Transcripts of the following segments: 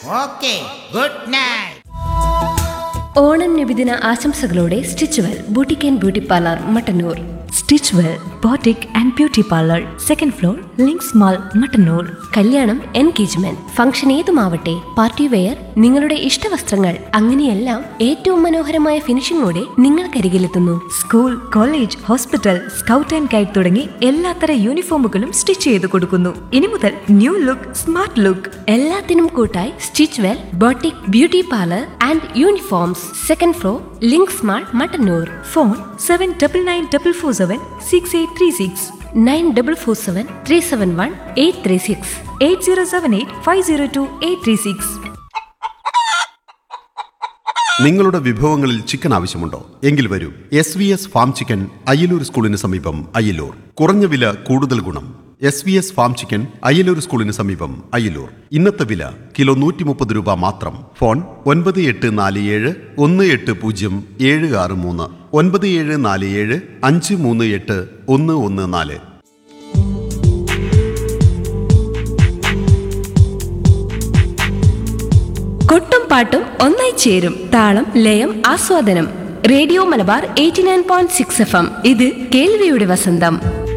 Okay good night Onam നബിദിന ആശംസകളോടെ Stitchwell boutique and beauty parlour Mattannur Stitchwell boutique and beauty parlour second floor Links Mall Mattannur കല്യാണം engagement function ഏതുമാവട്ടെ party wear നിങ്ങളുടെ ഇഷ്ടവസ്ത്രങ്ങൾ അങ്ങനെയെല്ലാം ഏറ്റവും മനോഹരമായ ഫിനിഷിംഗോടെ നിങ്ങൾക്കരികിലെത്തുന്നു school college hospital scout and guide തുടങ്ങി എല്ലാത്തര യൂണിഫോമുകളും സ്റ്റിച്ച് ചെയ്ത് കൊടുക്കുന്നു ഇനി മുതൽ ന്യൂ ലുക്ക് സ്മാർട്ട് ലുക്ക് എല്ലാത്തിനും കൂട്ടായി Stitchwell boutique beauty parlour and uniforms second floor Links Mall Mattannur phone seven double nine double four seven six eight three six nine double four seven three seven one eight three six eight zero seven eight five zero two eight three six നിങ്ങളുടെ വിഭവങ്ങളിൽ chicken ആവശ്യമുണ്ടോ എങ്കിൽ വരൂ S V S farm chicken Ayyalur സ്കൂളിന് സമീപം അയ്യലൂർ കുറഞ്ഞ വില കൂടുതൽ ഗുണം S V S farm chicken Ayyalur സ്കൂളിന് സമീപം അയ്യലൂർ ഇന്നത്തെ വില കിലോ നൂറ്റി മുപ്പത് രൂപ മാത്രം ഫോൺ ഒൻപത് എട്ട് നാല് ഏഴ് ഒന്ന് എട്ട് പൂജ്യം ഏഴ് ആറ് മൂന്ന് ഒൻപത് ഏഴ് നാല് ഏഴ് അഞ്ച് മൂന്ന് എട്ട് ഒന്ന് ഒന്ന് നാല് കൊട്ടും പാട്ടും ഒന്നായി ചേരും താളം ലയം ആസ്വാദനം radio Malabar eighty nine point six F M ഇത് കേൾവിയുടെ വസന്തം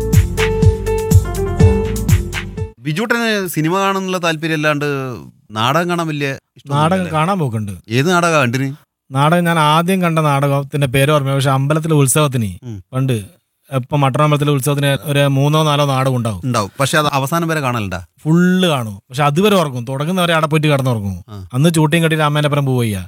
ബിജുട്ടന് സിനിമ കാണാനുള്ള താല്പര്യം അല്ലാണ്ട് നാടകം കാണാൻ വലിയ നാടകം കാണാൻ പോക്കുണ്ട് ഏത് നാടകം കണ്ടിന് നാടകം ഞാൻ ആദ്യം കണ്ട നാടകത്തിന്റെ പേര് ഓർമ്മ പക്ഷെ അമ്പലത്തിലെ ഉത്സവത്തിന് ഉം. പണ്ട് ഇപ്പൊ മട്ടണമ്പലത്തിലെ ഉത്സവത്തിന് ഒരു മൂന്നോ നാലോ നാടകം ഉണ്ടാവും ഉണ്ടാവും പക്ഷെ അത് അവസാനം വരെ കാണലുണ്ടാ ഫുള്ള് കാണും പക്ഷെ അതുവരെ ഓർക്കും തുടങ്ങുന്നവരെ അവിടെ പോയിട്ട് കിടന്നുറങ്ങും ആ. അന്ന് ചൂട്ടിയും കെട്ടി രാമേനപ്പുറം പോവുക